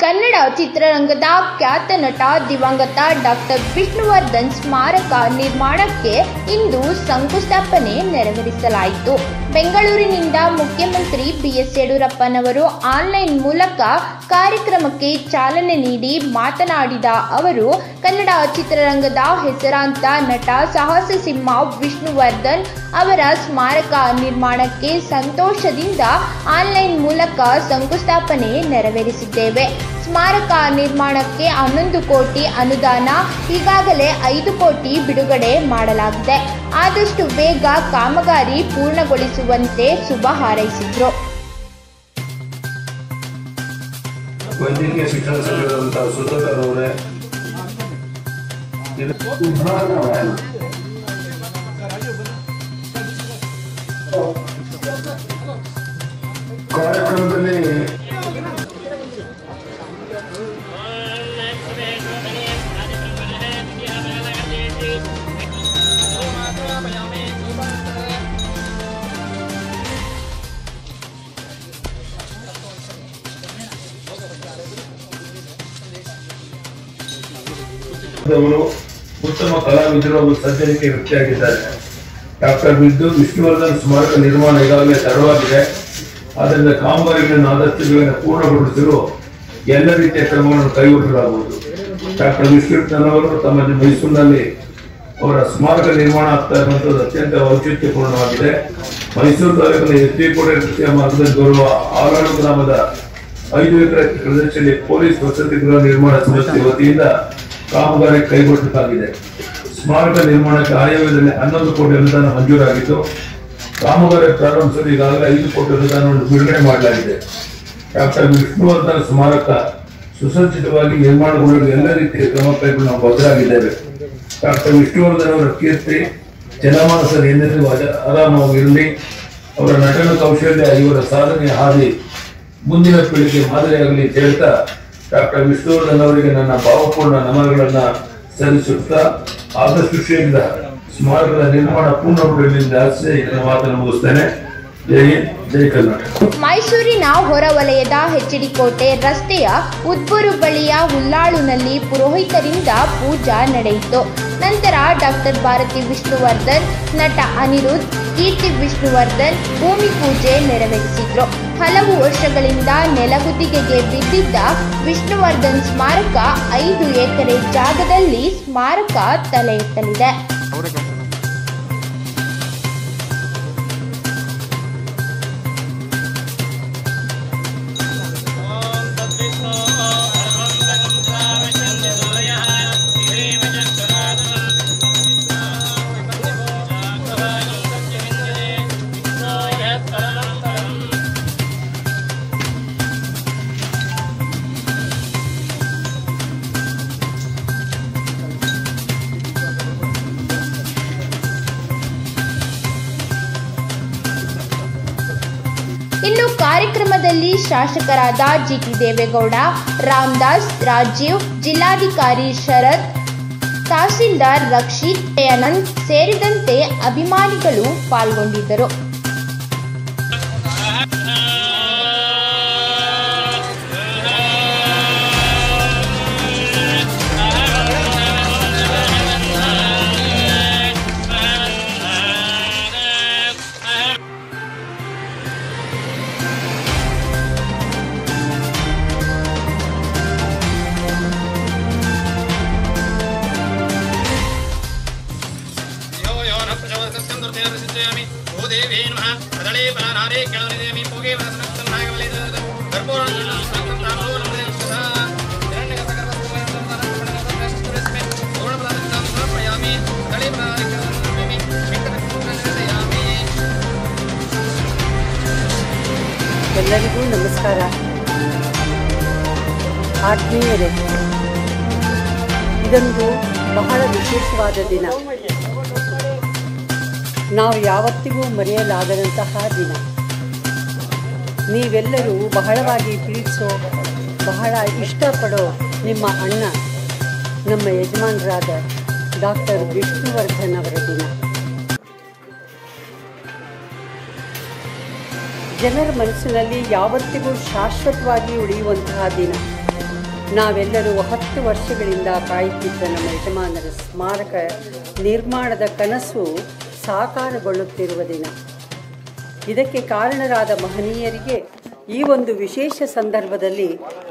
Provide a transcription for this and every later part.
ಕನ್ನಡ ಚಿತ್ರರಂಗದ ಖ್ಯಾತ ನಟ ದಿವಂಗತ ಡಾಕ್ಟರ್ ವಿಷ್ಣುವರ್ಧನ್ ಸ್ಮಾರಕ ನಿರ್ಮಾಣಕ್ಕೆ ಇಂದು ಶಂಕುಸ್ಥಾಪನೆ ನೆರವೇರಿಸಲಾಯಿತು ಬೆಂಗಳೂರಿನಿಂದ ಮುಖ್ಯಮಂತ್ರಿ ಬಿಎಸ್ ಯಡಿಯೂರಪ್ಪನವರು ಆನ್ಲೈನ್ ಮೂಲಕ ಕಾರ್ಯಕ್ರಮಕ್ಕೆ ಚಾಲನೆ ನೀಡಿ ಮಾತನಾಡಿದ ಅವರು ಕನ್ನಡ ಚಿತ್ರರಂಗದ ಹೆಸರಾಂತ ನಟ ಸಾಹಸ ಸಿಂಹ ವಿಷ್ಣುವರ್ಧನ್ ಅವರ ಸ್ಮಾರಕ ನಿರ್ಮಾಣಕ್ಕೆ ಸಂತೋಷದಿಂದ ಆನ್ಲೈನ್ ಮೂಲಕ ಶಂಕುಸ್ಥಾಪನೆ ನೆರವೇರಿಸಿದ್ದೇವೆ ಸ್ಮಾರಕ ನಿರ್ಮಾಣಕ್ಕೆ ಹನ್ನೊಂದು ಕೋಟಿ ಅನುದಾನ ಈಗಾಗಲೇ ಐದು ಕೋಟಿ ಬಿಡುಗಡೆ ಮಾಡಲಾಗಿದೆ ಆದಷ್ಟು ಬೇಗ ಕಾಮಗಾರಿ ಪೂರ್ಣಗೊಳಿಸುವಂತೆ ಶುಭ ಹಾರೈಸಿದ್ರು ವೈದ್ಯಕೀಯ ಶಿಕ್ಷಣ ಸಚಿವರಾದಂತಹ ಸುಧಾಕರ್ ಅವರೇ ಇದು ಕಾರ್ಯಕ್ರಮದಲ್ಲಿ ಅವರು ಉತ್ತಮ ಕಲಾವಿದರು ಹಾಗೂ ಸಜ್ಜನಿಕೆ ವ್ಯಕ್ತಿಯಾಗಿದ್ದಾರೆ ಡಾಕ್ಟರ್ ವಿದ್ದು ವಿಷ್ಣುವರ್ಧನ್ ಸ್ಮಾರಕ ನಿರ್ಮಾಣ ಈಗಾಗಲೇ ತಡವಾಗಿದೆ ಆದ್ದರಿಂದ ಕಾಮಗಾರಿಗಳನ್ನು ಆದಷ್ಟು ಬೇಗ ಪೂರ್ಣಗೊಳಿಸಲು ಎಲ್ಲ ರೀತಿಯ ಕ್ರಮಗಳನ್ನು ಕೈಗೊಳ್ಳಲಾಗುವುದು ಡಾಕ್ಟರ್ ವಿಷ್ಣುವರ್ಧನ್ ಅವರು ತಮ್ಮ ಮೈಸೂರಿನಲ್ಲಿ ಅವರ ಸ್ಮಾರಕ ನಿರ್ಮಾಣ ಆಗ್ತಾ ಇರುವಂತದ್ದು ಅತ್ಯಂತ ಔಚಿತ್ಯಪೂರ್ಣವಾಗಿದೆ ಮೈಸೂರು ತಾಲೂಕಿನ ಎಸ್ ಡಿ ಕೋಟೆ ರಸ್ತೆಯ ಮಾರ್ಗದಲ್ಲಿ ಬರುವ ಆಲಾಳು ಗ್ರಾಮದ ಐದು ಎಕರೆ ಪ್ರದೇಶದಲ್ಲಿ ಪೊಲೀಸ್ ವಸತಿ ಗೃಹ ನಿರ್ಮಾಣ ಸಂಸ್ಥೆ ವತಿಯಿಂದ ಕಾಮಗಾರಿ ಕೈಗೊಳ್ಳಬೇಕಾಗಿದೆ ಸ್ಮಾರಕ ನಿರ್ಮಾಣಕ್ಕೆ ಆಯವ್ಯಯದಲ್ಲಿ ಹನ್ನೊಂದು ಕೋಟಿ ಅನುದಾನ ಮಂಜೂರಾಗಿದ್ದು ಕಾಮಗಾರಿ ಪ್ರಾರಂಭಿಸಲು ಈಗಾಗಲೇ ಐದು ಕೋಟಿ ಅನುದಾನವನ್ನು ಬಿಡುಗಡೆ ಮಾಡಲಾಗಿದೆ ಡಾಕ್ಟರ್ ವಿಷ್ಣುವರ್ಧನ್ ಸ್ಮಾರಕ ಸುಸಜ್ಜಿತವಾಗಿ ನಿರ್ಮಾಣಗೊಳ್ಳಲು ಎಲ್ಲ ರೀತಿಯ ಕ್ರಮ ಕೈಗೊಳ್ಳಲು ನಾವು ಬದ್ಧರಾಗಿದ್ದೇವೆ ಡಾಕ್ಟರ್ ವಿಷ್ಣುವರ್ಧನ್ ಅವರ ಕೀರ್ತಿ ಜನಮಾನಸದ ಎಂದೆಂದಿಗೂ ಅಜ- ಆರಾಮವಾಗಿರಲಿ ಅವರ ನಟನ ಕೌಶಲ್ಯ ಇವರ ಸಾಧನೆಯ ಹಾದಿ ಮುಂದಿನ ಪೀಳಿಗೆ ಮಾದರಿಯಾಗಲಿ ಅಂತ ಹೇಳ್ತಾ ಡಾಕ್ಟರ್ ವಿಷ್ಣುವರ್ಧನ್ ಅವರಿಗೆ ನನ್ನ ಭಾವಪೂರ್ಣ ನಮನಗಳನ್ನ ಸಲ್ಲಿಸುತ್ತಾ ಆದಷ್ಟು ಶೀಘ್ರ ಸ್ಮಾರಕದ ನಿರ್ಮಾಣ ಪೂರ್ಣಗೊಳ್ಳಲಿ ಆಸೆ ನನ್ನ ಮಾತನ್ನು ಮುಗಿಸ್ತೇನೆ ಜೈ ಹಿಂದ್ ಜೈ ಕರ್ನಾಟಕ ಮೈಸೂರಿನ ಹೊರವಲಯದ ಹೆಚ್ಡಿ ಕೋಟೆ ರಸ್ತೆಯ ಉದ್ಬೂರು ಬಳಿಯ ಹುಲ್ಲಾಳುನಲ್ಲಿ ಪುರೋಹಿತರಿಂದ ಪೂಜಾ ನಡೆಯಿತು ನಂತರ ಡಾಕ್ಟರ್ ಭಾರತಿ ವಿಷ್ಣುವರ್ಧನ್ ನಟ ಅನಿರುದ್ಧ್ ಕೀರ್ತಿ ವಿಷ್ಣುವರ್ಧನ್ ಭೂಮಿ ಪೂಜೆ ನೆರವೇರಿಸಿದ್ರು ಹಲವು ವರ್ಷಗಳಿಂದ ನೆಲಗುದಿಗೆಗೆ ಬಿದ್ದಿದ್ದ ವಿಷ್ಣುವರ್ಧನ್ ಸ್ಮಾರಕ ಐದು ಎಕರೆ ಜಾಗದಲ್ಲಿ ಸ್ಮಾರಕ ತಲೆ ಎತ್ತಲಿದೆ ಇನ್ನು ಕಾರ್ಯಕ್ರಮದಲ್ಲಿ ಶಾಸಕರಾದ ಜಿಟಿ ದೇವೇಗೌಡ ರಾಮದಾಸ್ ರಾಜೀವ್ ಜಿಲ್ಲಾಧಿಕಾರಿ ಶರತ್ ತಹಸೀಲ್ದಾರ್ ರಕ್ಷಿತ್ ದಯಾನಂದ್ ಸೇರಿದಂತೆ ಅಭಿಮಾನಿಗಳು ಪಾಲ್ಗೊಂಡಿದ್ದರು यो यो न प्रचोदकस्कं दुर्तेन प्रसिद्धयामि ओ देवे नमः कदळे फलानारे केळवनिदेमि भोगे वनस्नक्तं नागवले कर्पूरं संतं तामो नमदे सुधा हिरण्यकसकर्वस्मै पूर्णपदार्थं समर्पयामि कदळे फलानारे केळवनिदेमि ವೆಂಕಟಕೃಷ್ಣನಿರ್ದಯಾಮಿ ಎಲ್ಲರಿಗೂ ನಮಸ್ಕಾರ ಆತ್ಮೀಯರೇ ಇದೊಂದು ಬಹಳ ವಿಶೇಷವಾದ ದಿನ ನಾವು ಯಾವತ್ತಿಗೂ ಮರೆಯಲಾಗದಂತಹ ದಿನ ನೀವೆಲ್ಲರೂ ಬಹಳವಾಗಿ ಪ್ರೀತಿಸೋ ಬಹಳ ಇಷ್ಟಪಡೋ ನಿಮ್ಮ ಅಣ್ಣ ನಮ್ಮ ಯಜಮಾನರಾದ ಡಾಕ್ಟರ್ ವಿಷ್ಣುವರ್ಧನ್ ಅವರ ದಿನ ಜನರ ಮನಸ್ಸಿನಲ್ಲಿ ಯಾವತ್ತಿಗೂ ಶಾಶ್ವತವಾಗಿ ಉಳಿಯುವಂತಹ ದಿನ ನಾವೆಲ್ಲರೂ ಹತ್ತು ವರ್ಷಗಳಿಂದ ಕಾಯುತ್ತಿದ್ದ ನಮ್ಮ ಯಜಮಾನರ ಸ್ಮಾರಕ ನಿರ್ಮಾಣದ ಕನಸು ಸಾಕಾರಗೊಳ್ಳುತ್ತಿರುವ ದಿನ ಇದಕ್ಕೆ ಕಾರಣರಾದ ಮಹನೀಯರಿಗೆ ಈ ಒಂದು ವಿಶೇಷ ಸಂದರ್ಭದಲ್ಲಿ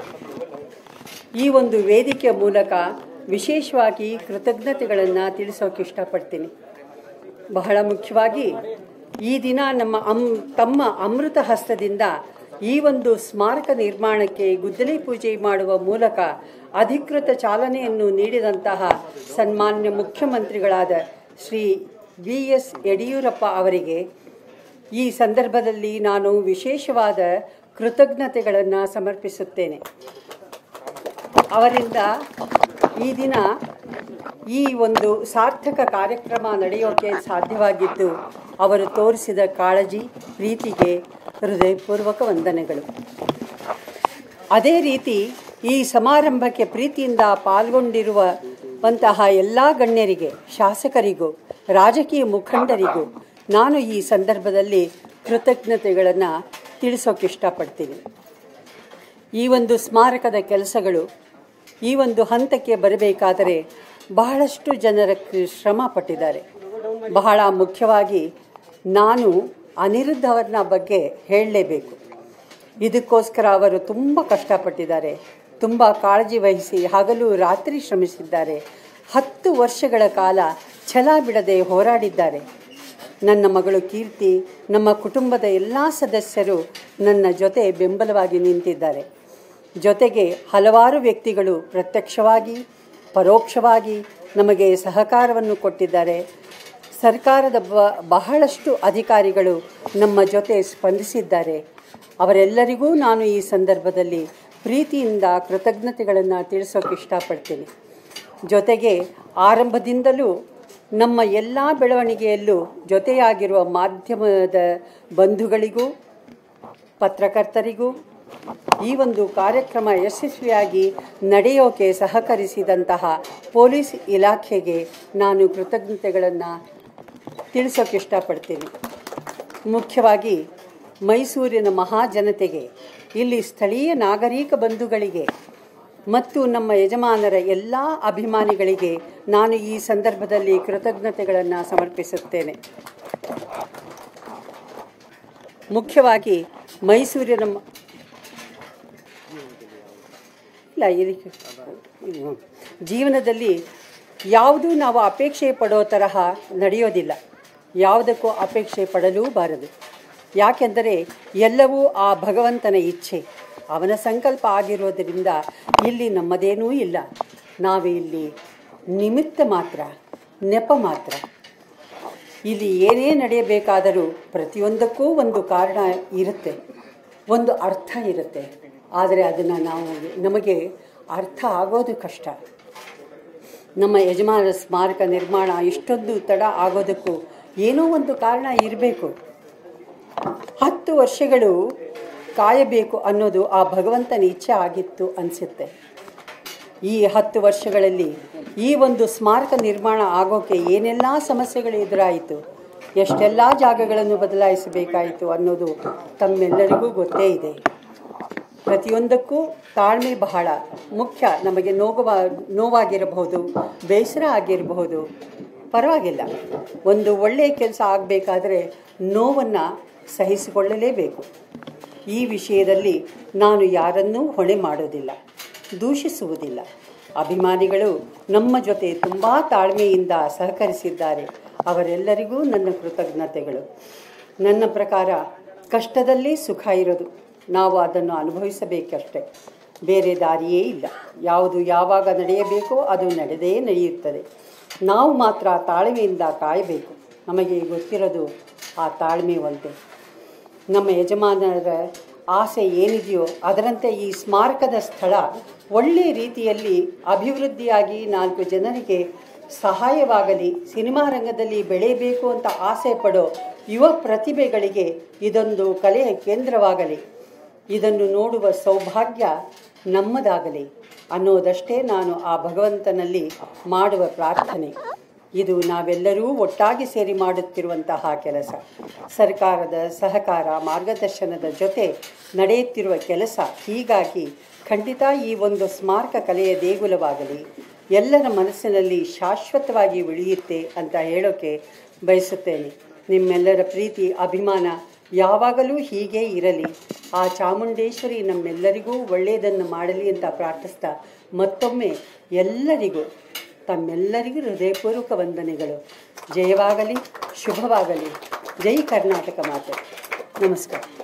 ಈ ಒಂದು ವೇದಿಕೆಯ ಮೂಲಕ ವಿಶೇಷವಾಗಿ ಕೃತಜ್ಞತೆಗಳನ್ನು ತಿಳಿಸೋಕೆ ಇಷ್ಟಪಡ್ತೀನಿ ಬಹಳ ಮುಖ್ಯವಾಗಿ ಈ ದಿನ ನಮ್ಮ ಅಮ್ ತಮ್ಮ ಅಮೃತ ಹಸ್ತದಿಂದ ಈ ಒಂದು ಸ್ಮಾರಕ ನಿರ್ಮಾಣಕ್ಕೆ ಗುದ್ದಲಿ ಪೂಜೆ ಮಾಡುವ ಮೂಲಕ ಅಧಿಕೃತ ಚಾಲನೆಯನ್ನು ನೀಡಿದಂತಹ ಸನ್ಮಾನ್ಯ ಮುಖ್ಯಮಂತ್ರಿಗಳಾದ ಶ್ರೀ ವಿ ಎಸ್ ಯಡಿಯೂರಪ್ಪ ಅವರಿಗೆ ಈ ಸಂದರ್ಭದಲ್ಲಿ ನಾನು ವಿಶೇಷವಾದ ಕೃತಜ್ಞತೆಗಳನ್ನು ಸಮರ್ಪಿಸುತ್ತೇನೆ ಅವರಿಂದ ಈ ದಿನ ಈ ಒಂದು ಸಾರ್ಥಕ ಕಾರ್ಯಕ್ರಮ ನಡೆಯೋಕೆ ಸಾಧ್ಯವಾಗಿದ್ದು ಅವರು ತೋರಿಸಿದ ಕಾಳಜಿ ಪ್ರೀತಿಗೆ ಹೃದಯಪೂರ್ವಕ ವಂದನೆಗಳು ಅದೇ ರೀತಿ ಈ ಸಮಾರಂಭಕ್ಕೆ ಪ್ರೀತಿಯಿಂದ ಪಾಲ್ಗೊಂಡಿರುವಂತಹ ಎಲ್ಲ ಗಣ್ಯರಿಗೆ ಶಾಸಕರಿಗೂ ರಾಜಕೀಯ ಮುಖಂಡರಿಗೂ ನಾನು ಈ ಸಂದರ್ಭದಲ್ಲಿ ಕೃತಜ್ಞತೆಗಳನ್ನು ತಿಳಿಸೋಕೆ ಇಷ್ಟಪಡ್ತೀನಿ ಈ ಒಂದು ಸ್ಮಾರಕದ ಕೆಲಸಗಳು ಈ ಒಂದು ಹಂತಕ್ಕೆ ಬರಬೇಕಾದರೆ ಬಹಳಷ್ಟು ಜನರ ಕ- ಶ್ರಮ ಪಟ್ಟಿದ್ದಾರೆ ಬಹಳ ಮುಖ್ಯವಾಗಿ ನಾನು ಅನಿರುದ್ಧ ಅವರನ್ನ ಬಗ್ಗೆ ಹೇಳಲೇಬೇಕು ಇದಕ್ಕೋಸ್ಕರ ಅವರು ತುಂಬ ಕಷ್ಟಪಟ್ಟಿದ್ದಾರೆ ತುಂಬ ಕಾಳಜಿ ವಹಿಸಿ ಹಗಲು ರಾತ್ರಿ ಶ್ರಮಿಸಿದ್ದಾರೆ ಹತ್ತು ವರ್ಷಗಳ ಕಾಲ ಛಲ ಬಿಡದೆ ಹೋರಾಡಿದ್ದಾರೆ ನನ್ನ ಮಗಳು ಕೀರ್ತಿ ನಮ್ಮ ಕುಟುಂಬದ ಎಲ್ಲ ಸದಸ್ಯರು ನನ್ನ ಜೊತೆ ಬೆಂಬಲವಾಗಿ ನಿಂತಿದ್ದಾರೆ ಜೊತೆಗೆ ಹಲವಾರು ವ್ಯಕ್ತಿಗಳು ಪ್ರತ್ಯಕ್ಷವಾಗಿ ಪರೋಕ್ಷವಾಗಿ ನಮಗೆ ಸಹಕಾರವನ್ನು ಕೊಟ್ಟಿದ್ದಾರೆ ಸರ್ಕಾರದ ಬ ಬಹಳಷ್ಟು ಅಧಿಕಾರಿಗಳು ನಮ್ಮ ಜೊತೆ ಸ್ಪಂದಿಸಿದ್ದಾರೆ ಅವರೆಲ್ಲರಿಗೂ ನಾನು ಈ ಸಂದರ್ಭದಲ್ಲಿ ಪ್ರೀತಿಯಿಂದ ಕೃತಜ್ಞತೆಗಳನ್ನು ತಿಳಿಸೋಕೆ ಇಷ್ಟಪಡ್ತೀನಿ ಜೊತೆಗೆ ಆರಂಭದಿಂದಲೂ ನಮ್ಮ ಎಲ್ಲ ಬೆಳವಣಿಗೆಯಲ್ಲೂ ಜೊತೆಯಾಗಿರುವ ಮಾಧ್ಯಮದ ಬಂಧುಗಳಿಗೂ ಪತ್ರಕರ್ತರಿಗೂ ಈ ಒಂದು ಕಾರ್ಯಕ್ರಮ ಯಶಸ್ವಿಯಾಗಿ ನಡೆಯೋಕೆ ಸಹಕರಿಸಿದಂತಹ ಪೊಲೀಸ್ ಇಲಾಖೆಗೆ ನಾನು ಕೃತಜ್ಞತೆಗಳನ್ನು ತಿಳಿಸೋಕೆ ಇಷ್ಟಪಡ್ತೀನಿ ಮುಖ್ಯವಾಗಿ ಮೈಸೂರಿನ ಮಹಾಜನತೆಗೆ ಇಲ್ಲಿ ಸ್ಥಳೀಯ ನಾಗರಿಕ ಬಂಧುಗಳಿಗೆ ಮತ್ತು ನಮ್ಮ ಯಜಮಾನರ ಎಲ್ಲ ಅಭಿಮಾನಿಗಳಿಗೆ ನಾನು ಈ ಸಂದರ್ಭದಲ್ಲಿ ಕೃತಜ್ಞತೆಗಳನ್ನು ಸಮರ್ಪಿಸುತ್ತೇನೆ ಮುಖ್ಯವಾಗಿ ಮೈಸೂರಿನ ಮ- ಇಲ್ಲ ಇದಕ್ಕೆ ಇದು ಜೀವನದಲ್ಲಿ ಯಾವುದೂ ನಾವು ಅಪೇಕ್ಷೆ ಪಡೋ ತರಹ ನಡೆಯೋದಿಲ್ಲ ಯಾವುದಕ್ಕೂ ಅಪೇಕ್ಷೆ ಪಡಲೂಬಾರದು ಯಾಕೆಂದರೆ ಎಲ್ಲವೂ ಆ ಭಗವಂತನ ಇಚ್ಛೆ ಅವನ ಸಂಕಲ್ಪ ಆಗಿರೋದರಿಂದ ಇಲ್ಲಿ ನಮ್ಮದೇನೂ ಇಲ್ಲ ನಾವು ಇಲ್ಲಿ ನಿಮಿತ್ತ ಮಾತ್ರ ನೆಪ ಮಾತ್ರ ಇಲ್ಲಿ ಏನೇ ನಡೆಯಬೇಕಾದರೂ ಪ್ರತಿಯೊಂದಕ್ಕೂ ಒಂದು ಕಾರಣ ಇರುತ್ತೆ ಒಂದು ಅರ್ಥ ಇರುತ್ತೆ ಆದರೆ ಅದನ್ನು ನಾವು ನಮಗೆ ಅರ್ಥ ಆಗೋದು ಕಷ್ಟ ನಮ್ಮ ಯಜಮಾನರ ಸ್ಮಾರಕ ನಿರ್ಮಾಣ ಇಷ್ಟೊಂದು ತಡ ಆಗೋದಕ್ಕೂ ಏನೋ ಒಂದು ಕಾರಣ ಇರಬೇಕು ಹತ್ತು ವರ್ಷಗಳು ಕಾಯಬೇಕು ಅನ್ನೋದು ಆ ಭಗವಂತನ ಇಚ್ಛೆ ಆಗಿತ್ತು ಅನಿಸುತ್ತೆ ಈ ಹತ್ತು ವರ್ಷಗಳಲ್ಲಿ ಈ ಒಂದು ಸ್ಮಾರಕ ನಿರ್ಮಾಣ ಆಗೋಕ್ಕೆ ಏನೆಲ್ಲ ಸಮಸ್ಯೆಗಳು ಎದುರಾಯಿತು ಎಷ್ಟೆಲ್ಲ ಜಾಗಗಳನ್ನು ಬದಲಾಯಿಸಬೇಕಾಯಿತು ಅನ್ನೋದು ತಮ್ಮೆಲ್ಲರಿಗೂ ಗೊತ್ತೇ ಇದೆ ಪ್ರತಿಯೊಂದಕ್ಕೂ ತಾಳ್ಮೆ ಬಹಳ ಮುಖ್ಯ ನಮಗೆ ನೋವ ನೋವಾಗಿರಬಹುದು ಬೇಸರ ಆಗಿರಬಹುದು ಪರವಾಗಿಲ್ಲ ಒಂದು ಒಳ್ಳೆಯ ಕೆಲಸ ಆಗಬೇಕಾದ್ರೆ ನೋವನ್ನು ಸಹಿಸಿಕೊಳ್ಳಲೇಬೇಕು ಈ ವಿಷಯದಲ್ಲಿ ನಾನು ಯಾರನ್ನೂ ಹೊಣೆ ಮಾಡೋದಿಲ್ಲ ದೂಷಿಸುವುದಿಲ್ಲ ಅಭಿಮಾನಿಗಳು ನಮ್ಮ ಜೊತೆ ತುಂಬ ತಾಳ್ಮೆಯಿಂದ ಸಹಕರಿಸಿದ್ದಾರೆ ಅವರೆಲ್ಲರಿಗೂ ನನ್ನ ಕೃತಜ್ಞತೆಗಳು ನನ್ನ ಪ್ರಕಾರ ಕಷ್ಟದಲ್ಲಿ ಸುಖ ಇರೋದು ನಾವು ಅದನ್ನು ಅನುಭವಿಸಬೇಕಷ್ಟೆ ಬೇರೆ ದಾರಿಯೇ ಇಲ್ಲ ಯಾವುದು ಯಾವಾಗ ನಡೆಯಬೇಕೋ ಅದು ನಡೆದೇ ನಡೆಯುತ್ತದೆ ನಾವು ಮಾತ್ರ ತಾಳ್ಮೆಯಿಂದ ಕಾಯಬೇಕು ನಮಗೆ ಗೊತ್ತಿರೋದು ಆ ತಾಳ್ಮೆ ಒಂದೇ ನಮ್ಮ ಯಜಮಾನರ ಆಸೆ ಏನಿದೆಯೋ ಅದರಂತೆ ಈ ಸ್ಮಾರಕದ ಸ್ಥಳ ಒಳ್ಳೆಯ ರೀತಿಯಲ್ಲಿ ಅಭಿವೃದ್ಧಿಯಾಗಿ ನಾಲ್ಕು ಜನರಿಗೆ ಸಹಾಯವಾಗಲಿ ಸಿನಿಮಾ ರಂಗದಲ್ಲಿ ಬೆಳೆಯಬೇಕು ಅಂತ ಆಸೆ ಪಡೋ ಯುವ ಪ್ರತಿಭೆಗಳಿಗೆ ಇದೊಂದು ಕಲೆಯ ಕೇಂದ್ರವಾಗಲಿ ಇದನ್ನು ನೋಡುವ ಸೌಭಾಗ್ಯ ನಮ್ಮದಾಗಲಿ ಅನ್ನೋದಷ್ಟೇ ನಾನು ಆ ಭಗವಂತನಲ್ಲಿ ಮಾಡುವ ಪ್ರಾರ್ಥನೆ ಇದು ನಾವೆಲ್ಲರೂ ಒಟ್ಟಾಗಿ ಸೇರಿ ಮಾಡುತ್ತಿರುವಂತಹ ಕೆಲಸ ಸರ್ಕಾರದ ಸಹಕಾರ ಮಾರ್ಗದರ್ಶನದ ಜೊತೆ ನಡೆಯುತ್ತಿರುವ ಕೆಲಸ ಹೀಗಾಗಿ ಖಂಡಿತ ಈ ಒಂದು ಸ್ಮಾರಕ ಕಲೆಯ ದೇಗುಲವಾಗಲಿ ಎಲ್ಲರ ಮನಸ್ಸಿನಲ್ಲಿ ಶಾಶ್ವತವಾಗಿ ಉಳಿಯುತ್ತೆ ಅಂತ ಹೇಳೋಕ್ಕೆ ಬಯಸುತ್ತೇನೆ ನಿಮ್ಮೆಲ್ಲರ ಪ್ರೀತಿ ಅಭಿಮಾನ ಯಾವಾಗಲೂ ಹೀಗೆ ಇರಲಿ ಆ ಚಾಮುಂಡೇಶ್ವರಿ ನಮ್ಮೆಲ್ಲರಿಗೂ ಒಳ್ಳೆಯದನ್ನು ಮಾಡಲಿ ಅಂತ ಪ್ರಾರ್ಥಿಸ್ತಾ ಮತ್ತೊಮ್ಮೆ ಎಲ್ಲರಿಗೂ ತಮ್ಮೆಲ್ಲರಿಗೂ ಹೃದಯಪೂರ್ವಕ ವಂದನೆಗಳು ಜಯವಾಗಲಿ ಶುಭವಾಗಲಿ ಜೈ ಕರ್ನಾಟಕ ಮಾತೆ ನಮಸ್ಕಾರ